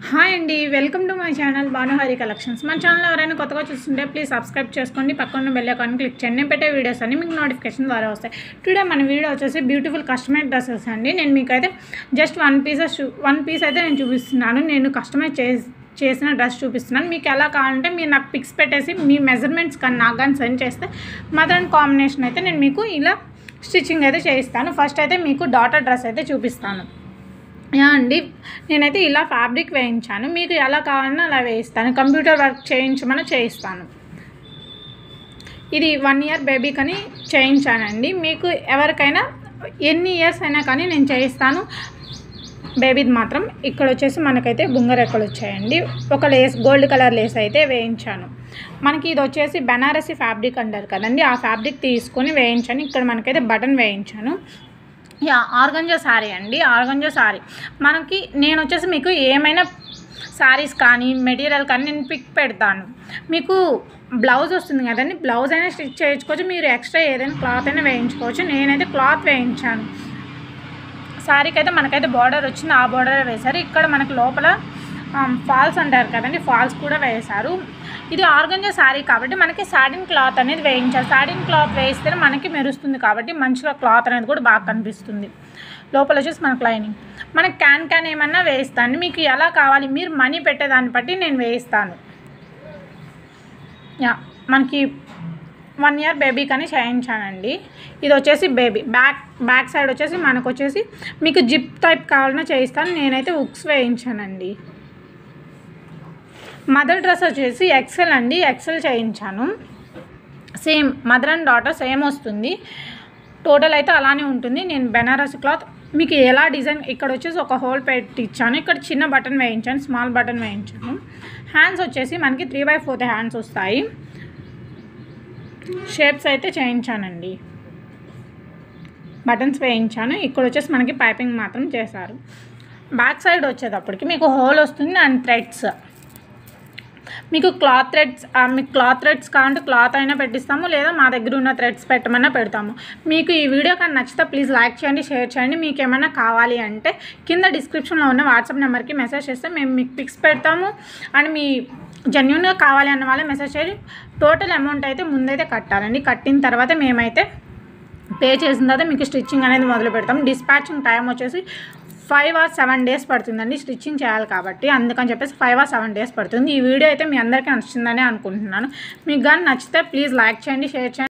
hi అండి welcome to my channel Bhanuhari collections మన channel ఎవరైనా కొత్తగా చూస్తుంటే ప్లీజ్ సబ్స్క్రైబ్ చేసుకోండి పక్కన బెల్ ఐకాన్ క్లిక్ చేయండి నేను పెట్టే వీడియోస్ అన్ని మీకు నోటిఫికేషన్ ద్వారా వస్తాయి టుడే మన వీడియో వచ్చేసి బ్యూటిఫుల్ కస్టమైజ్ డ్రెస్సెస్ అండి నేను మీకు అయితే just one pieces one piece అయితే నేను చూపిస్తున్నాను నేను కస్టమైజ్ చేసి చేసిన డ్రెస్ చూపిస్తున్నాను మీకు ఎలా కావాలంటే మీరు నాకు పిక్స్ పెట్టేసి మీ మెజర్మెంట్స్ కానీ నాకు కానీ సెండ్ చేస్తే మదర్ కాంబినేషన్ అయితే నేను మీకు ఇలా స్టిచ్చింగ్ అయితే చేయిస్తాను ఫస్ట్ అయితే మీకు డాటర్ డ్రెస్ అయితే చూపిస్తాను యా అండి నేనైతే ఇలా ఫ్యాబ్రిక్ వేయించాను మీకు ఎలా కావాలన్నా అలా వేయిస్తాను కంప్యూటర్ వర్క్ చేయించమని చేయిస్తాను ఇది వన్ ఇయర్ బేబీకి అని చేయించానండి మీకు ఎవరికైనా ఎన్ని ఇయర్స్ అయినా కానీ నేను చేయిస్తాను బేబీది మాత్రం ఇక్కడ వచ్చేసి మనకైతే బుంగరెక్కలు వచ్చాయండి ఒక లేస్ గోల్డ్ కలర్ లేస్ అయితే వేయించాను మనకి ఇది వచ్చేసి బెనారసి ఫ్యాబ్రిక్ అంటారు కదండి ఆ ఫ్యాబ్రిక్ తీసుకొని వేయించాను ఇక్కడ మనకైతే బటన్ వేయించాను యా ఆర్గంజా శారీ అండి ఆర్గంజా శారీ మనకి నేను వచ్చేసి మీకు ఏమైనా శారీస్ కానీ మెటీరియల్ కానీ నేను పిక్ పెడతాను మీకు బ్లౌజ్ వస్తుంది కదండి బ్లౌజ్ అయినా స్టిచ్ చేయించుకోవచ్చు మీరు ఎక్స్ట్రా ఏదైనా క్లాత్ అయినా వేయించుకోవచ్చు నేనైతే క్లాత్ వేయించాను శారీకి అయితే మనకైతే బార్డర్ వచ్చింది ఆ బార్డర్ వేశారు ఇక్కడ మనకి లోపల ఫాల్స్ అంటారు కదండి ఫాల్స్ కూడా వేశారు ఇది ఆర్గంజా శారీ కాబట్టి మనకి సాడిన్ క్లాత్ అనేది వేయించారు సాడిన్ క్లాత్ వేయిస్తేనే మనకి మెరుస్తుంది కాబట్టి మంచిగా క్లాత్ అనేది కూడా బాగా కనిపిస్తుంది లోపల వచ్చేసి మనకు లైనింగ్ మనకి క్యాన్ క్యాన్ ఏమన్నా వేయిస్తాను మీకు ఎలా కావాలి మీరు మనీ పెట్టేదాన్ని బట్టి నేను వేయిస్తాను యా మనకి వన్ ఇయర్ బేబీ కానీ చేయించానండి ఇది వచ్చేసి బేబీ బ్యాక్ బ్యాక్ సైడ్ వచ్చేసి మనకు వచ్చేసి మీకు జిప్ టైప్ కావాలన్నా చేయిస్తాను నేనైతే ఉక్స్ వేయించానండి మదర్ డ్రెస్ వచ్చేసి ఎక్సెల్ అండి ఎక్సెల్ చేయించాను same mother and daughter same వస్తుంది టోటల్ అయితే అలానే ఉంటుంది నేను బెనారస్ క్లాత్ మీకు ఎలా డిజైన్ ఇక్కడ వచ్చేసి ఒక హోల్ పెట్టి ఇచ్చాను ఇక్కడ చిన్న బటన్ వేయించాను స్మాల్ బటన్ వేయించాను హ్యాండ్స్ వచ్చేసి మనకి త్రీ బై ఫోర్త్ హ్యాండ్స్ వస్తాయి షేప్స్ అయితే చేయించానండి బటన్స్ వేయించాను ఇక్కడ వచ్చేసి మనకి పైపింగ్ మాత్రం చేశారు బ్యాక్ సైడ్ వచ్చేటప్పటికి మీకు హోల్ వస్తుంది అండ్ థ్రెడ్స్ మీకు క్లాత్ థ్రెడ్స్ మీకు క్లాత్ థ్రెడ్స్ కావాలంటే క్లాత్ అయినా పెట్టిస్తాము లేదా మా దగ్గర ఉన్న థ్రెడ్స్ పెట్టమన్నా పెడతాము మీకు ఈ వీడియో కానీ నచ్చితే ప్లీజ్ లైక్ చేయండి షేర్ చేయండి మీకు ఏమైనా కావాలి అంటే కింద డిస్క్రిప్షన్లో ఉన్న వాట్సాప్ నెంబర్కి మెసేజ్ చేస్తే మేము మీకు పిక్స్ పెడతాము అండ్ మీ జెన్యున్గా కావాలి అన్న వాళ్ళే మెసేజ్ చేయండి టోటల్ అమౌంట్ అయితే ముందైతే కట్టాలండి కట్టిన తర్వాత మేమైతే పే చేసిన తర్వాత మీకు స్టిచ్చింగ్ అనేది మొదలు పెడతాం డిస్పాచింగ్ టైం వచ్చేసి ఫైవ్ ఆర్ సెవెన్ డేస్ పడుతుందండి స్టిచ్చింగ్ చేయాలి కాబట్టి అందుకని చెప్పేసి ఫైవ్ ఆర్ సెవెన్ డేస్ పడుతుంది ఈ వీడియో అయితే మీ అందరికీ నచ్చిందని అనుకుంటున్నాను మీకు కానీ నచ్చితే ప్లీజ్ లైక్ చేయండి షేర్ చేయండి